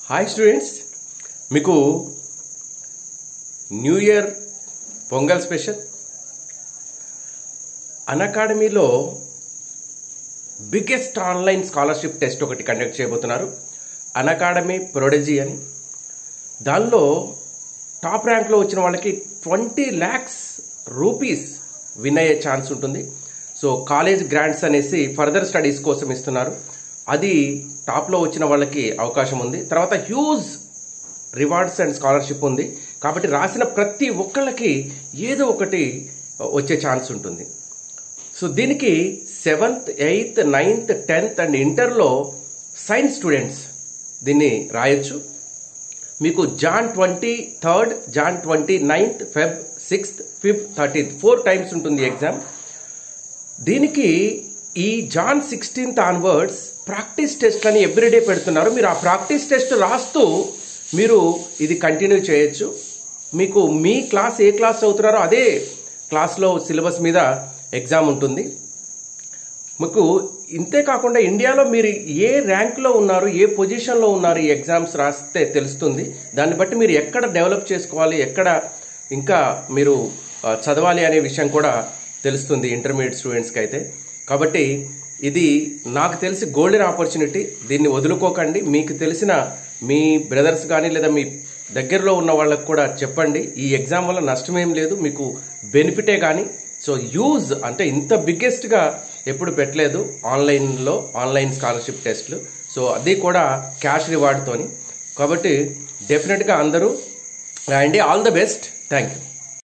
hi students మీకు new year Pongal special అకాడమీలో biggest online scholarship test ఒకటి కండక్ట్ చేయబోతున్నారు అకాడమీ ప్రొడజీ అని దానిలో టాప్ ర్యాంక్లో వచ్చిన వాళ్ళకి ట్వంటీ ల్యాక్స్ రూపీస్ విన్ అయ్యే ఛాన్స్ ఉంటుంది సో కాలేజ్ గ్రాంట్స్ అనేసి ఫర్దర్ స్టడీస్ కోసం ఇస్తున్నారు అది టాప్లో వచ్చిన వాళ్ళకి అవకాశం ఉంది తర్వాత హ్యూజ్ రివార్డ్స్ అండ్ స్కాలర్షిప్ ఉంది కాబట్టి రాసిన ప్రతి ఒక్కళ్ళకి ఏదో ఒకటి వచ్చే ఛాన్స్ ఉంటుంది సో దీనికి seventh eighth ninth tenth and ఇంటర్లో సైన్స్ స్టూడెంట్స్ దీన్ని రాయొచ్చు మీకు Jan twenty third Jan twenty ninth Feb sixth fifth thirteenth four times ఉంటుంది ఎగ్జామ్ దీనికి ఈ Jan sixteenth onwards practice test అని ఎవ్రీడే పెడుతున్నారు మీరు ఆ ప్రాక్టీస్ టెస్ట్ రాస్తూ మీరు ఇది కంటిన్యూ చేయొచ్చు మీకు మీ క్లాస్ ఏ క్లాస్ చదువుతున్నారో అదే క్లాస్లో సిలబస్ మీద ఎగ్జామ్ ఉంటుంది మీకు ఇంతే కాకుండా ఇండియాలో మీరు ఏ ర్యాంక్లో ఉన్నారు ఏ పొజిషన్లో ఉన్నారు ఈ ఎగ్జామ్స్ రాస్తే తెలుస్తుంది దాన్ని బట్టి మీరు ఎక్కడ డెవలప్ చేసుకోవాలి ఎక్కడ ఇంకా మీరు ఆ, చదవాలి అనే విషయం కూడా తెలుస్తుంది ఇంటర్మీడియట్ స్టూడెంట్స్కి అయితే కాబట్టి ఇది నాకు తెలిసి గోల్డెన్ ఆపర్చునిటీ దీన్ని వదులుకోకండి మీకు తెలిసిన మీ బ్రదర్స్ కానీ లేదా మీ దగ్గరలో ఉన్న వాళ్ళకు కూడా చెప్పండి ఈ ఎగ్జామ్ వల్ల నష్టమేం లేదు మీకు బెనిఫిటే కానీ సో యూజ్ అంటే ఇంత బిగ్గెస్ట్గా ఎప్పుడు పెట్టలేదు ఆన్లైన్లో ఆన్లైన్ స్కాలర్షిప్ టెస్ట్లు సో అది కూడా క్యాష్ రివార్డ్తోని కాబట్టి డెఫినెట్గా అందరూ రాయండి all the best thank you